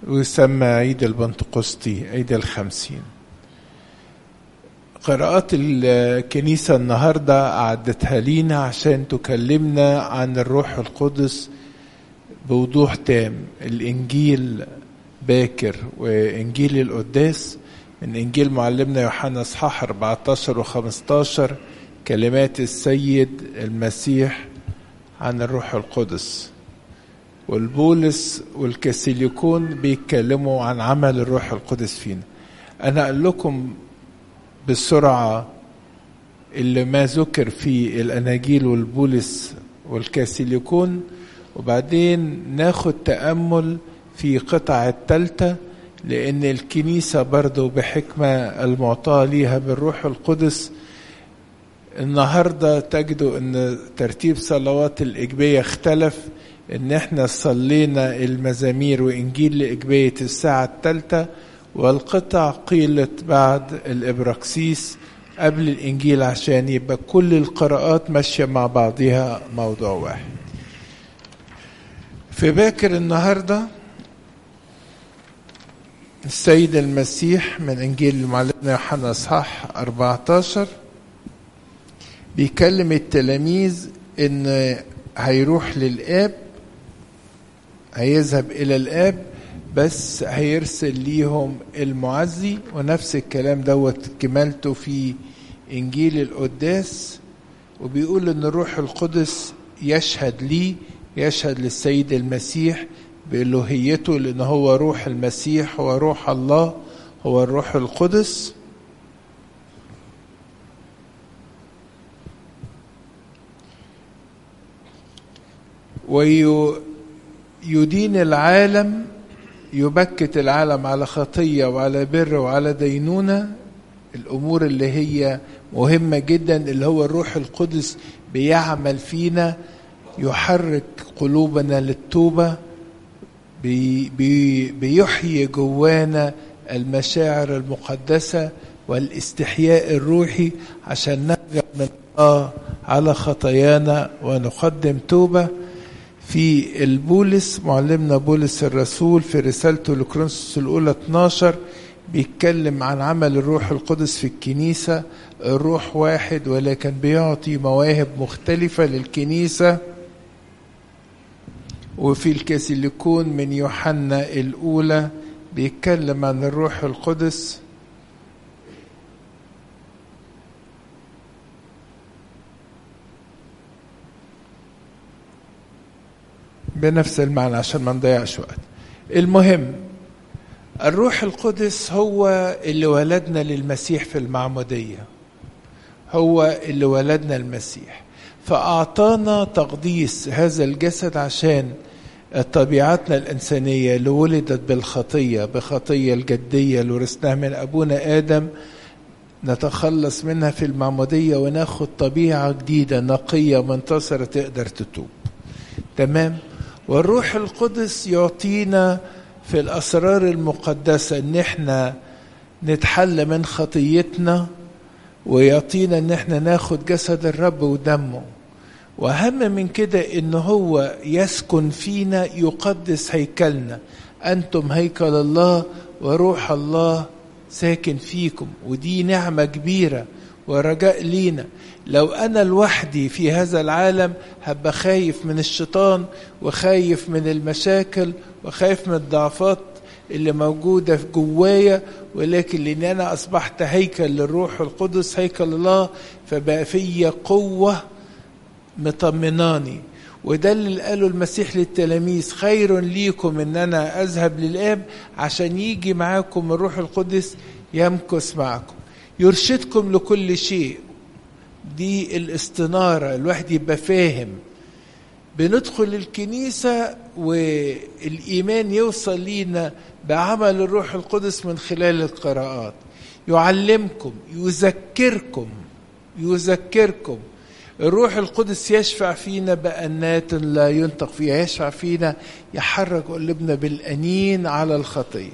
ويسمى عيد البنتقسطي عيد الخمسين قراءات الكنيسة النهاردة أعدتها لينا عشان تكلمنا عن الروح القدس بوضوح تام الإنجيل باكر وإنجيل القداس من إنجيل معلمنا يوحنا إصحاح 14 و 15 كلمات السيد المسيح عن الروح القدس والبولس والكاسيليكون بيتكلموا عن عمل الروح القدس فينا أنا أقول لكم بسرعة اللي ما ذكر في الأناجيل والبولس والكاسيليكون وبعدين ناخد تأمل في قطع التالتة لأن الكنيسة برضو بحكمة المعطاة ليها بالروح القدس النهاردة تجدوا أن ترتيب صلوات الإجبية اختلف أن احنا صلينا المزامير وإنجيل لإجبية الساعة الثالثة والقطع قيلت بعد الإبراكسيس قبل الإنجيل عشان يبقى كل القراءات ماشية مع بعضها موضوع واحد في باكر النهاردة السيد المسيح من إنجيل المعلمنا يوحنا إصحاح 14 بيكلم التلاميذ إن هيروح للآب هيذهب إلى الآب بس هيرسل ليهم المعزي ونفس الكلام دوت كمالته في إنجيل القداس وبيقول إن الروح القدس يشهد لي يشهد للسيد المسيح بإلوهيته لأن هو روح المسيح هو روح الله هو الروح القدس ويدين العالم يبكت العالم على خطية وعلى بر وعلى دينونة الأمور اللي هي مهمة جدا اللي هو الروح القدس بيعمل فينا يحرك قلوبنا للتوبة بي بي بيحيي جوانا المشاعر المقدسة والاستحياء الروحي عشان نرجع من الله على خطايانا ونقدم توبة في البولس معلمنا بولس الرسول في رسالته لكرونسوس الأولى 12 بيتكلم عن عمل الروح القدس في الكنيسة الروح واحد ولكن بيعطي مواهب مختلفة للكنيسة وفي الكاسيليكون من يوحنا الأولى بيتكلم عن الروح القدس بنفس المعنى عشان ما نضيعش وقت المهم الروح القدس هو اللي ولدنا للمسيح في المعمودية هو اللي ولدنا المسيح فأعطانا تقديس هذا الجسد عشان طبيعتنا الإنسانية اللي ولدت بالخطية بخطية الجدية اللي ورثناها من أبونا آدم نتخلص منها في المعمودية وناخد طبيعة جديدة نقية منتصرة تقدر تتوب تمام والروح القدس يعطينا في الأسرار المقدسة إن إحنا نتحل من خطيتنا ويعطينا إن إحنا ناخد جسد الرب ودمه وأهم من كده إن هو يسكن فينا يقدس هيكلنا أنتم هيكل الله وروح الله ساكن فيكم ودي نعمة كبيرة ورجاء لينا لو أنا لوحدي في هذا العالم هبقى خايف من الشيطان وخايف من المشاكل وخايف من الضعفات اللي موجودة في جوايا ولكن لأن أنا أصبحت هيكل للروح القدس هيكل الله فبقى فيا قوة مطمناني وده اللي قاله المسيح للتلاميذ خير ليكم ان انا اذهب للاب عشان يجي معاكم الروح القدس يمكث معكم يرشدكم لكل شيء دي الاستنارة الواحد يبقى فاهم بندخل الكنيسة والإيمان يوصل لينا بعمل الروح القدس من خلال القراءات يعلمكم يذكركم يذكركم الروح القدس يشفع فينا بأنات لا ينطق فيها يشفع فينا يحرك قلوبنا بالأنين على الخطيه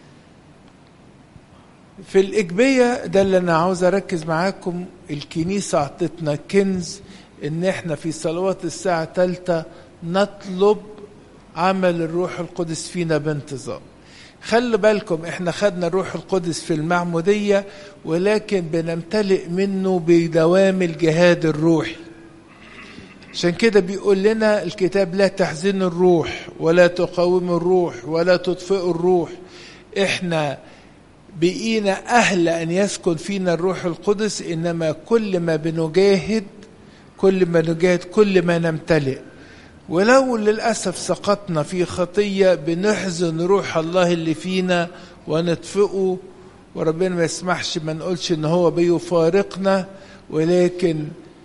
في الإجبية ده اللي أنا عاوز أركز معاكم الكنيسة أعطتنا كنز إن إحنا في صلوات الساعة الثالثة نطلب عمل الروح القدس فينا بانتظام خلوا بالكم احنا خدنا الروح القدس في المعمودية ولكن بنمتلئ منه بدوام الجهاد الروحي عشان كده بيقول لنا الكتاب لا تحزنوا الروح ولا تقاوموا الروح ولا تطفئوا الروح احنا بقينا أهل أن يسكن فينا الروح القدس إنما كل ما بنجاهد كل ما نجاهد كل ما نمتلئ ولو للأسف سقطنا في خطية بنحزن روح الله اللي فينا ونطفئه وربنا ما يسمحش ما نقولش إن هو بيفارقنا ولكن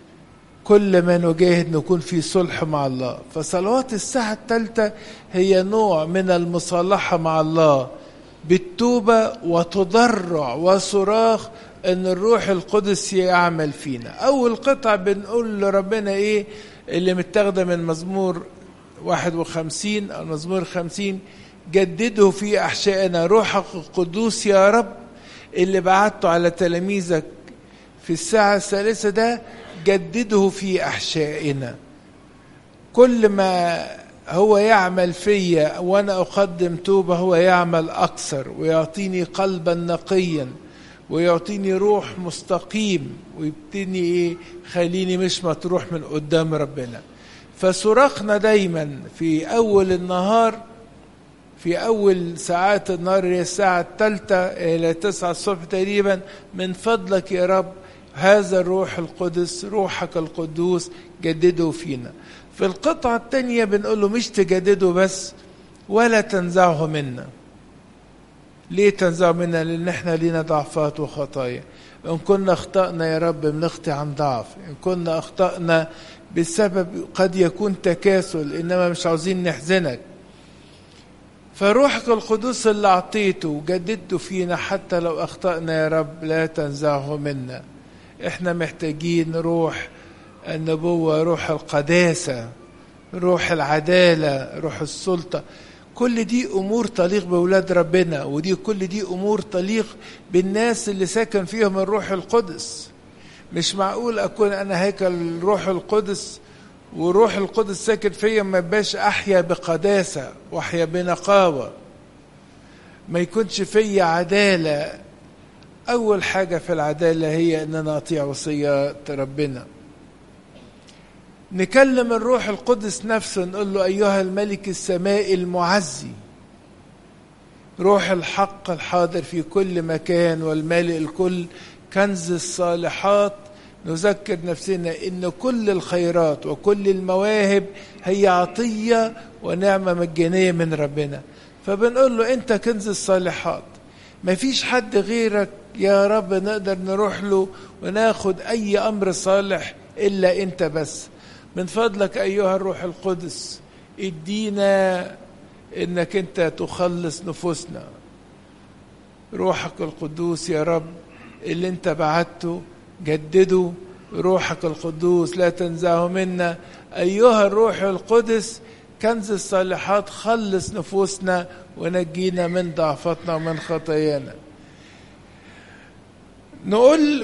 كل ما نجاهد نكون في صلح مع الله فصلوات الساعة الثالثة هي نوع من المصالحة مع الله بالتوبة وتضرع وصراخ ان الروح القدس يعمل فينا اول قطعة بنقول لربنا ايه اللي متاخدة من مزمور 51 او مزمور 50 جدده في احشائنا روحك القدوس يا رب اللي بعته على تلاميذك في الساعة الثالثة ده جدده في احشائنا كل ما هو يعمل فيا وانا اقدم توبه هو يعمل اكثر ويعطيني قلبا نقيا ويعطيني روح مستقيم ويبتني ايه خليني مش مطروح من قدام ربنا فصراخنا دايما في اول النهار في اول ساعات النهار هي الساعه الثالثه الى تسعة الصبح تقريبا من فضلك يا رب هذا الروح القدس روحك القدوس جدده فينا في القطعة الثانية بنقول له مش تجدده بس ولا تنزعه منا ليه تنزعه منا لأن احنا لينا ضعفات وخطايا إن كنا أخطأنا يا رب بنخطي عن ضعف إن كنا أخطأنا بسبب قد يكون تكاسل إنما مش عاوزين نحزنك فروحك القدوس اللي أعطيته وجددته فينا حتى لو أخطأنا يا رب لا تنزعه منا احنا محتاجين روح النبوة روح القداسة روح العدالة روح السلطة كل دي أمور تليق بأولاد ربنا ودي كل دي أمور تليق بالناس اللي ساكن فيهم الروح القدس مش معقول أكون أنا هيكل الروح القدس وروح القدس ساكن فيا ما يبقاش أحيا بقداسة وأحيا بنقاوة ما يكونش فيا عدالة أول حاجة في العدالة هي أن أنا أطيع وصيات ربنا نكلم الروح القدس نفسه نقول له أيها الملك السماء المعزي روح الحق الحاضر في كل مكان والمالئ الكل كنز الصالحات نذكر نفسنا ان كل الخيرات وكل المواهب هي عطيه ونعمه مجانيه من ربنا فبنقول له انت كنز الصالحات مفيش حد غيرك يا رب نقدر نروح له وناخد اي امر صالح الا انت بس من فضلك ايها الروح القدس ادينا انك انت تخلص نفوسنا روحك القدوس يا رب اللي انت بعته جدده روحك القدوس لا تنزعه منا ايها الروح القدس كنز الصالحات خلص نفوسنا ونجينا من ضعفتنا ومن خطايانا نقول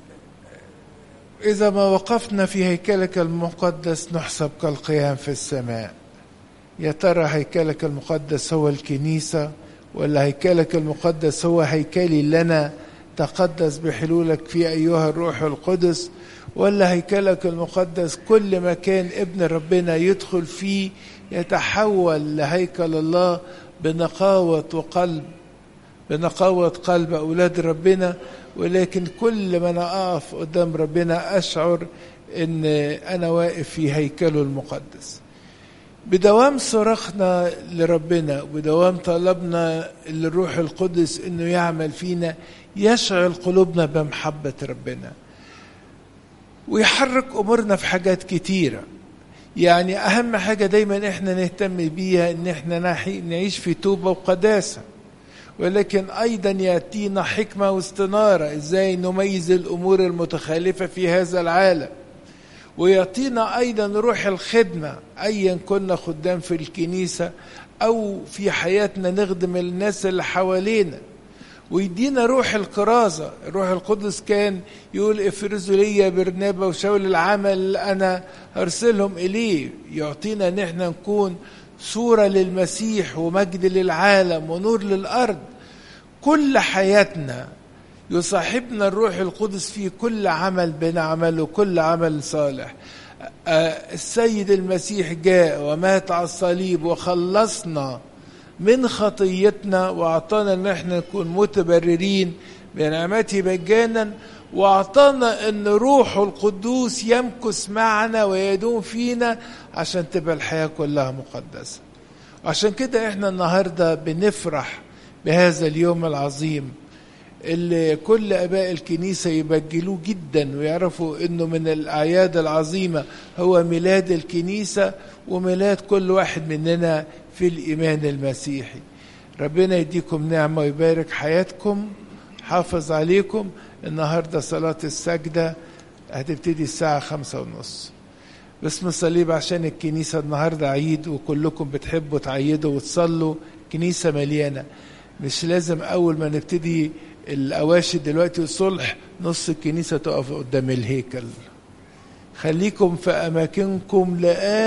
إذا ما وقفنا في هيكلك المقدس نحسب كالقيام في السماء يا ترى هيكلك المقدس هو الكنيسة ولا هيكلك المقدس هو هيكلي لنا تقدس بحلولك في أيها الروح القدس ولا هيكلك المقدس كل مكان ابن ربنا يدخل فيه يتحول لهيكل الله بنقاوة وقلب بنقاوة قلب أولاد ربنا ولكن كل ما أنا أقف قدام ربنا أشعر أن أنا واقف في هيكله المقدس بدوام صرخنا لربنا بدوام طلبنا للروح القدس أنه يعمل فينا يشعل قلوبنا بمحبة ربنا ويحرك أمورنا في حاجات كتيرة يعني أهم حاجة دايما إحنا نهتم بيها إن إحنا نعيش في توبة وقداسة ولكن أيضا يأتينا حكمة واستنارة إزاي نميز الأمور المتخالفة في هذا العالم ويعطينا أيضا روح الخدمة أيا كنا خدام في الكنيسة أو في حياتنا نخدم الناس اللي حوالينا ويدينا روح الكرازة الروح القدس كان يقول افرزوا لي برنابا وشاول العمل اللي أنا أرسلهم إليه يعطينا إن احنا نكون صورة للمسيح ومجد للعالم ونور للأرض كل حياتنا يصاحبنا الروح القدس في كل عمل بنعمله كل عمل صالح السيد المسيح جاء ومات على الصليب وخلصنا من خطيتنا واعطانا ان احنا نكون متبررين بنعمته مجانا واعطانا ان روحه القدوس يمكث معنا ويدوم فينا عشان تبقى الحياه كلها مقدسه عشان كده احنا النهارده بنفرح بهذا اليوم العظيم اللي كل اباء الكنيسه يبجلوه جدا ويعرفوا انه من الاعياد العظيمه هو ميلاد الكنيسه وميلاد كل واحد مننا في الايمان المسيحي ربنا يديكم نعمه ويبارك حياتكم حافظ عليكم النهارده صلاه السجده هتبتدي الساعه خمسة ونص باسم الصليب عشان الكنيسه النهارده عيد وكلكم بتحبوا تعيدوا وتصلوا كنيسه مليانه مش لازم اول ما نبتدي الاواشي دلوقتي الصلح نص الكنيسه تقف قدام الهيكل خليكم في اماكنكم لآن